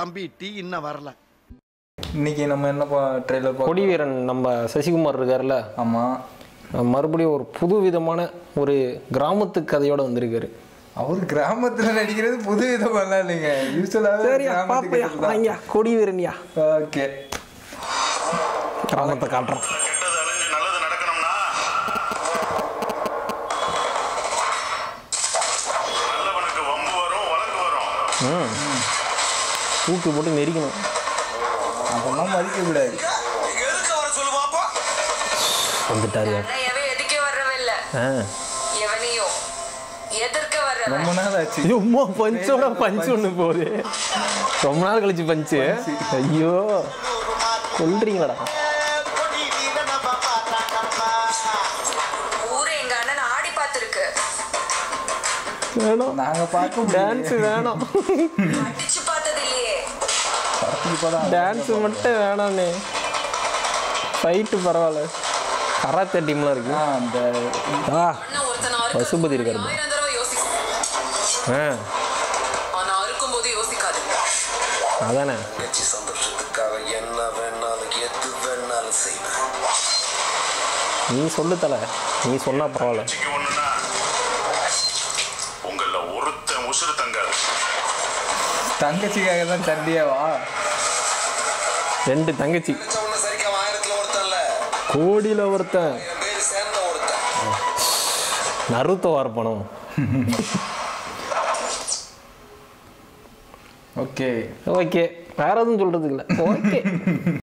தம்பி டீ இன்னும் வரல இன்னைக்கு நம்ம என்ன ட்ரெய்லர் கொடி வீரன் நம்ம சசிகுமார் இருக்கார்ல ஆமாம் மறுபடியும் ஒரு புது விதமான ஒரு கிராமத்து கதையோட வந்திருக்காரு அவர் கிராமத்துல நடிக்கிறது புது விதமெல்லாம் இல்லைங்க யூஸ்வலாகவே சரியா பாப்பையா வாங்கியா கொடி வீரன்யா ஓகே கிராமத்தை காட்டுறோம் கெட்டது அழிஞ்சு நல்லது நடக்கணும்னா நல்லவனுக்கு வம்பு வரும் வழக்கு வரும் தூக்கு போட்டு நெரிக்கணும் அதெல்லாம் மதிக்க கூடாது எதுக்கு வர சொல்லு பாப்பா வந்துட்டாரு ஆனா எவன் எதுக்கே வர்றவில்ல ஆ எவனையோ எதிர்க்க வர்றவன் ரொம்ப நாள் ஆச்சு ஐயோ அம்மா பஞ்சோட பஞ்சு ஒன்று போகுது ரொம்ப நாள் கழிச்சு பஞ்சு ஐயோ சொல்றீங்களாடா ஊரே எங்க அண்ணன் ஆடி பார்த்திருக்கு வேணும் நாங்க பார்க்க டான்ஸ் வேணும் அடிச்சு பார்த்தது இல்லையே இப்போதான் டான்ஸ் மட்டும் வேணாண்ணே ஃபைட்டு பரவாயில்ல கராத்தே டீம்லாம் இருக்கு அந்த ஆ அண்ணன் ஒருத்தன் அறுக்க பசுபதி இருக்காரு ஆயிரம் தடவை யோசிக்கும் ஆ ஆனா அறுக்கும் போது யோசிக்காது அதானே நினைச்சு சந்தோஷத்துக்காக என்ன வேணாலும் எது வேணாலும் செய்வேன் நீ சொல்லு தல நீ சொன்னா பரவாயில்ல கட்சிக்கு ஒண்ணுனா உங்கள ஒருத்தன் உசுறு தங்காது தங்கச்சிக்காக தான் சண்டையாவா ரெண்டு தங்கச்சி உன்னை சரிக்காம ஆயிரத்துல ஒருத்தன் இல்ல கோடியில் ஒருத்தன் என் பேரு சேர்ந்த ஒருத்தன் நருத்தோ வார்ப்பணும் ஓகே ஓகே வேற எதுவும் சொல்றது இல்லை ஓகே